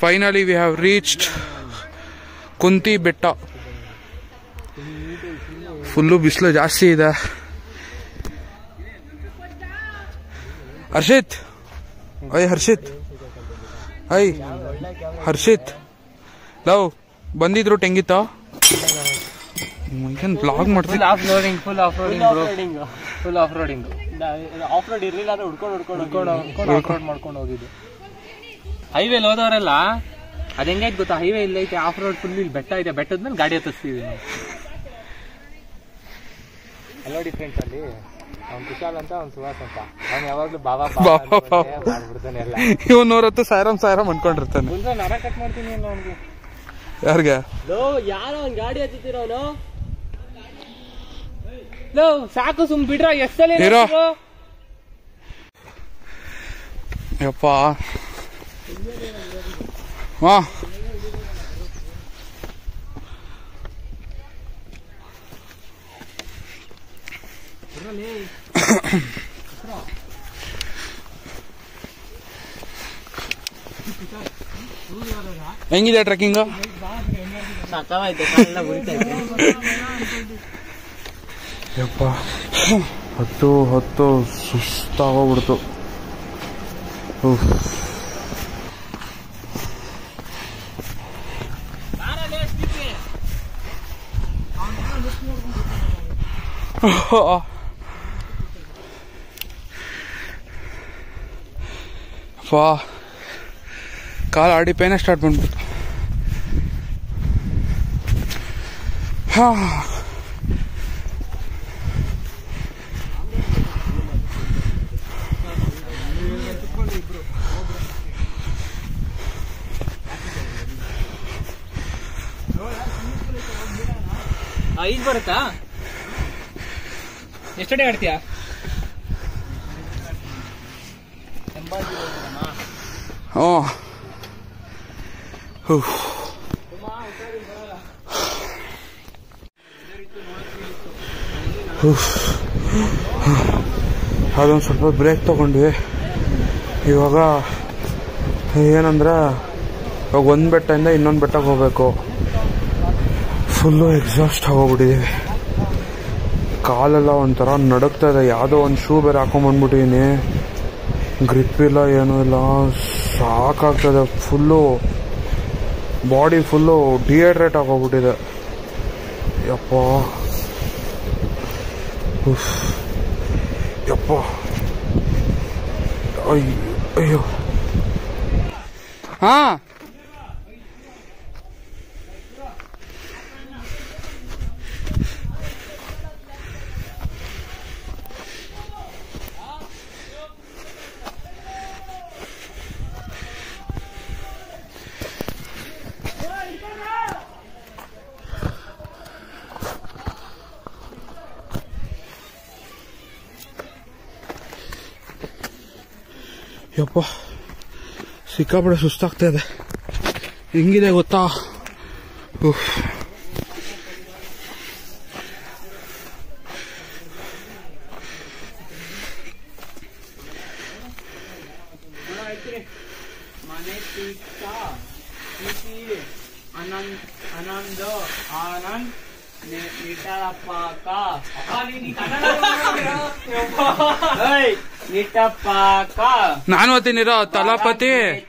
Finally we have reached Kunti Betta full ಬಿಸಿಲು ಜಾಸ್ತಿ ಇದೆ ಹರ್ಷಿತ್ ಅಯ್ ಹರ್ಷಿತ್ ಅಯ್ ಹರ್ಷಿತ್ ಲವ್ ಬಂದಿದ್ರು ಟೆಂಗಿತ್ತ ಏನ್ ಬ್ಲಾಗ್ ಮಾಡ್ತೀನಿ off loading full off roading full off roading off road ಇರ್ಲಿಲ್ಲ ಅಂದ್ರೆ ಹುಡ್ಕೊಂಡು ಹುಡ್ಕೊಂಡು ಹುಡ್ಕೊಂಡು ಆಫ್ ರೋಡ್ ಮಾಡ್ಕೊಂಡು ಹೋಗಿದ್ದು ಹೈವೇಲಿ ಹೋದವರೆಲ್ಲ ಅದ್ ಹೆಂಗೈತೆ ಗೊತ್ತಾ ಹೈವೇ ಇಲ್ಲ ಐತೆ ಆಫ್ ರೋಡ್ ಫುಲ್ ಇಲ್ಲಿ ಬೆಟ್ಟ ಇದೆ ಬೆಟ್ಟದ ಮೇಲೆ ಗಾಡಿ ಹತ್ತಿಸ್ತೀವಿ ನಾವು ಎಲ್ಲ ಡಿಫ್ರೆಂಟ್ ಅಲ್ಲಿ ಅವ್ನು ಕುಶಾಲ್ ಅಂತ ಅವ್ನು ಸುಹಾಸ್ ಅಂತ ಅವ್ನು ಯಾವಾಗ್ಲೂ ಬಾಬಾ ಬಾಬಾ ಬಾಬಾ ಬಾಬಾ. ಮಾಡ್ಬಿಡ್ತಾನೆ ಎಲ್ಲ ಇವನ್ ನೂರತ್ತು ಸಾಯರಾಮ್ ಸಾಯರಾಮ್ ಅನ್ಕೊಂಡಿರ್ತಾನೆ ಮುಂದೆ ನರ ಕಟ್ ಮಾಡ್ತೀನಿ ಅನ್ನೋ ಅವ್ನಿಗೆ ಯಾರಿಗೆ ಲೋ ಯಾರೋ ಒಂದ್ ಗಾಡಿ ಹತ್ತಿರೋನು ಲೋ ಸಾಕು ಸುಮ್ ಬಿಡ್ರ ಎಷ್ಟಲ್ಲಿ ಇರೋ. ಯಪ್ಪ ಹಾ ಹೆಂಗಿದೆ ಟ್ರೆಕ್ಕಿಂಗ್ ಸಾಕಾಯ್ತು ಕಾಲೆಲ್ಲ ಉರಿತೈತೆ ಯಪ್ಪ ಹತ್ತು ಹತ್ತು ಸುಸ್ತಾಗೋಗ್ಬಿಡ್ತು ಉಫ್. ಅಪ್ಪಾ ಕಾಲು ಆಡಿ ಪೇನೆ ಸ್ಟಾರ್ಟ್ ಮಾಡ್ಬಿಟ್ಟು ಹಾ ಈಗ ಬರುತ್ತಾ ಎಷ್ಟಡೆ ಆಡ್ತೀಯಾ ಹ್ಞೂ ಉಫ್. ಉಫ್. ಅದೊಂದು ಸ್ವಲ್ಪ ಬ್ರೇಕ್ ತಗೊಂಡ್ವಿ ಇವಾಗ ಏನಂದ್ರೆ ಇವಾಗ ಒಂದು ಬೆಟ್ಟದಿಂದ ಇನ್ನೊಂದು ಬೆಟ್ಟಕ್ಕೆ ಹೋಗ್ಬೇಕು ಫುಲ್ಲು ಎಕ್ಸಾಸ್ಟ್ ಆಗೋಗ್ಬಿಟ್ಟಿದ್ದೀವಿ ಕಾಲೆಲ್ಲ ಒಂಥರ ನಡುಗ್ತಾ ಇದೆ ಯಾವುದೋ ಒಂದು ಶೂ ಬೇರೆ ಹಾಕೊಂಬಂದ್ಬಿಟ್ಟಿದ್ದೀನಿ ಗ್ರಿಪ್ ಇಲ್ಲ ಏನೂ ಇಲ್ಲ ಸಾಕಾಗ್ತದೆ ಫುಲ್ಲು ಬಾಡಿ ಫುಲ್ಲು ಡಿಹೈಡ್ರೇಟ್ ಆಗೋಗ್ಬಿಟ್ಟಿದೆ ಯಪ್ಪ ಉಫ್. ಯಪ್ಪ ಅಯ್ಯೋ ಅಯ್ಯೋ ಹಾ ಯಪ್ಪ ಸಿಕ್ಕಾಪಡೆ ಸುಸ್ತಾಗ್ತಾ ಇದೆ ಹೆಂಗಿದೆ ಗೊತ್ತಾ ಉಫ್. ಆನಂದ್ ಆನಂದ್ ಆನಂದ್ ನಿಟ್ಟಪ್ಪಾಕ ನಾನು ಓದ್ತೀನಿರೋ ತಲಾಪತಿ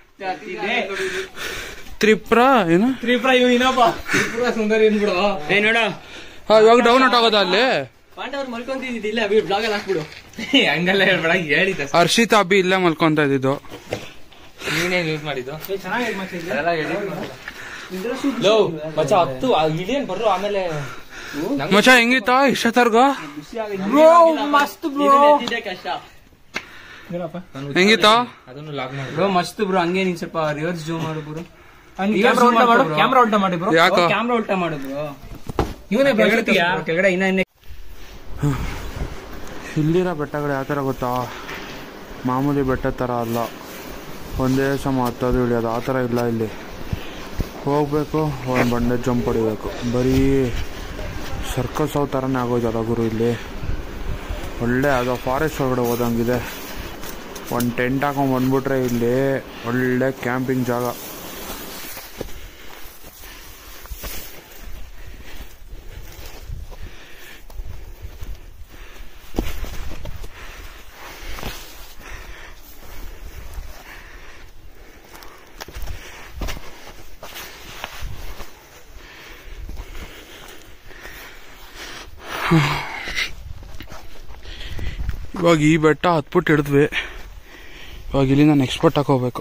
ತ್ರಿಪ್ರ ಏನು ತ್ರಿಪುರ ಇವ್ ಇನ್ನೊಬ್ಬ ತ್ರಿಪುರ ಸುಂದರಿ ಅಂದ್ಬಿಡು ಏ ನೋಡ ಆ, ಇವಾಗ ಡೌನ್ಲೋಡ್ ಆಗೋದ ಅಲ್ಲಿ ಪಾಂಡವ್ರು ಮಲ್ಕೊಂತಿದ್ದಿಲ್ಲ ಬ್ಲಾಗ್ ಅಲ್ಲಿ ಹಾಕ್ಬಿಡು ಹಂಗೆಲ್ಲ ಹೇಳ್ಬೇಡ ಹೇಳಿದ್ದ ಹರ್ಷಿತ್ ಅಬ್ಬಿ ಇಲ್ಲೇ ಮಲ್ಕೊಂತ ಇದ್ದಿದ್ದು ನೀನೇನ್ ಯೂಸ್ ಮಾಡಿದ್ದು ಲೋ ಮಚ್ಚ ಹತ್ತು ಇದೇನ್ ಬರ್ರು ಆಮೇಲೆ ಮಚ್ಚ ಹೆಂಗಿತ್ತ ಇಷ್ಟೊತ್ತರ್ಗ ಮಸ್ತ್ ಬ್ರೋ ಕಷ್ಟ ಹೆಂಗಿತ್ತ ಅದನ್ನು ಲಾಗ್ ಮಾಡಿ ಬ್ರೋ ಮಸ್ತ್ ಬ್ರೋ ಹಂಗೆ ನೀನ್ ಸ್ವಲ್ಪ ರಿವರ್ಸ್ ಜೂಮ್ ಮಾಡು ಬ್ರೋ ಕ್ಯಾಮ್ರಾ ಉಲ್ಟಾ ಮಾಡು ಕ್ಯಾಮ್ರಾ ಉಲ್ಟಾ ಮಾಡಿ ಬ್ರೋ ಯಾಕ? ಕ್ಯಾಮ್ರಾ ಉಲ್ಟಾ ಮಾಡು ಬ್ರೋ ಇವನೇ ಕೆಳಗಡೆ ಇನ್ನ ಇನ್ನೇ ಇಲ್ಲಿರೋ ಬೆಟ್ಟಗಳು ಯಾವ ಥರ ಗೊತ್ತಾ ಮಾಮೂಲಿ ಬೆಟ್ಟ ಥರ ಅಲ್ಲ ಒಂದೇ ಸಮ ಹತ್ತೋದು ಇಳಿಯೋದು ಆ ಥರ ಇಲ್ಲ ಇಲ್ಲಿ ಹೋಗಬೇಕು ಒಂದು ಬಂಡೆ ಜಂಪ್ ಹೊಡಿಬೇಕು ಬರೀ ಸರ್ಕಸ್ ಅವ್ ಥರನೇ ಆಗೋದಲ್ಲ ಗುರು ಇಲ್ಲಿ ಒಳ್ಳೆ ಅದು ಫಾರೆಸ್ಟ್ ಒಳಗಡೆ ಹೋದಂಗಿದೆ ಒಂದು ಟೆಂಟ್ ಹಾಕೊಂಡು ಬಂದ್ಬಿಟ್ರೆ ಇಲ್ಲಿ ಒಳ್ಳೆ ಕ್ಯಾಂಪಿಂಗ್ ಜಾಗ ಇವಾಗ ಈ ಬೆಟ್ಟ ಹತ್ಬಿಟ್ಟು ಹಿಡಿದ್ವಿ ಇವಾಗ ಇಲ್ಲಿಂದ ನೆಕ್ಸ್ಟ್ ಬೆಟ್ಟಕ್ಕೆ ಹೋಗ್ಬೇಕು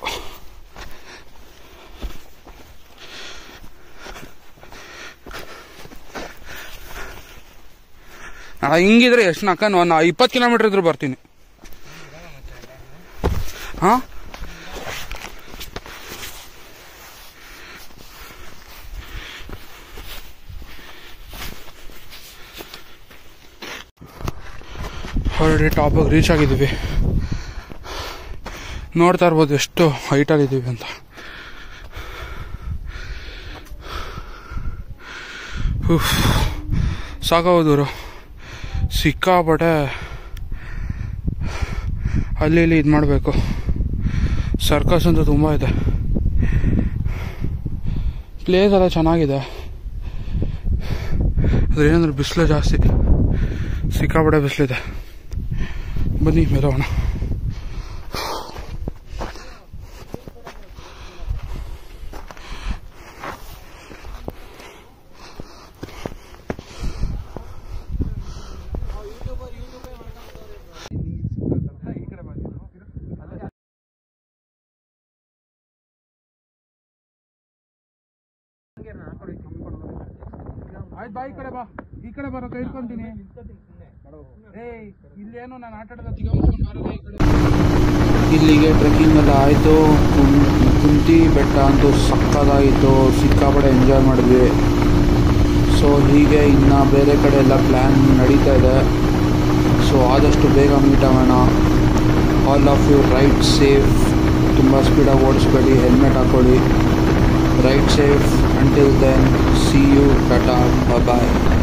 ಅಣ್ಣ ಹಿಂಗಿದ್ರೆ ಎಷ್ಟು ನಕ್ಕ ಒಂದು ಇಪ್ಪತ್ತು ಕಿಲೋಮೀಟರ್ ಇದ್ರೂ ಬರ್ತೀನಿ ಹಾಂ ಆಲ್ರೆಡಿ ಟಾಪಿಗೆ ರೀಚ್ ಆಗಿದ್ದೀವಿ ನೋಡ್ತಾ ಇರ್ಬೋದು ಎಷ್ಟು ಹೈಟಲ್ಲಿದ್ದೀವಿ ಅಂತ ಉಫ್, ಸಾಕಾಗೋದು ದೂರ ಸಿಕ್ಕಾಪಟ್ಟೆ ಅಲ್ಲಿ ಇಲ್ಲಿ ಇದು ಮಾಡಬೇಕು ಸರ್ಕಸ್ ಅಂತೂ ತುಂಬ ಇದೆ ಪ್ಲೇಸ್ ಎಲ್ಲ ಚೆನ್ನಾಗಿದೆ ಅದ್ರ ಏನಂದ್ರೆ ಬಿಸಿಲು ಜಾಸ್ತಿ ಸಿಕ್ಕಾಪಟ್ಟೆ ಬಿಸಿಲಿದೆ ಬನ್ನಿ ಮೇಲೆ ಹೋಗೋಣ ಆಯ್ತು ಬಾ ಈ ಕಡೆ ಬಾ ಈ ಕಡೆ ಬರೋ ಕೈ ಹಿಡ್ಕೊಂತೀನಿ ಏಯ್ ಇಲ್ಲೇನೋ ನಾನು ಆಟ ಆಡೋದ ಇಲ್ಲಿಗೆ ಟ್ರೆಕ್ಕಿಂಗ್ ಎಲ್ಲ ಆಯಿತು ಕುಂತಿ ಬೆಟ್ಟ ಅಂತೂ ಸಕ್ಕದಾಗಿತ್ತು ಸಿಕ್ಕಾಪಡೆ ಎಂಜಾಯ್ ಮಾಡಿದ್ವಿ ಸೊ ಹೀಗೆ ಇನ್ನು ಬೇರೆ ಕಡೆ ಎಲ್ಲ ಪ್ಲ್ಯಾನ್ ನಡೀತಾ ಇದೆ ಸೊ ಆದಷ್ಟು ಬೇಗ ಮೀಟ್ ಆಗೋಣ all of you ride safe ತುಂಬ ಸ್ಪೀಡಾಗಿ ಓಡಿಸ್ಬೇಡಿ ಹೆಲ್ಮೆಟ್ ಹಾಕೊಳ್ಳಿ ride safe until then see you ಟಾಟಾ ಬಾಯ್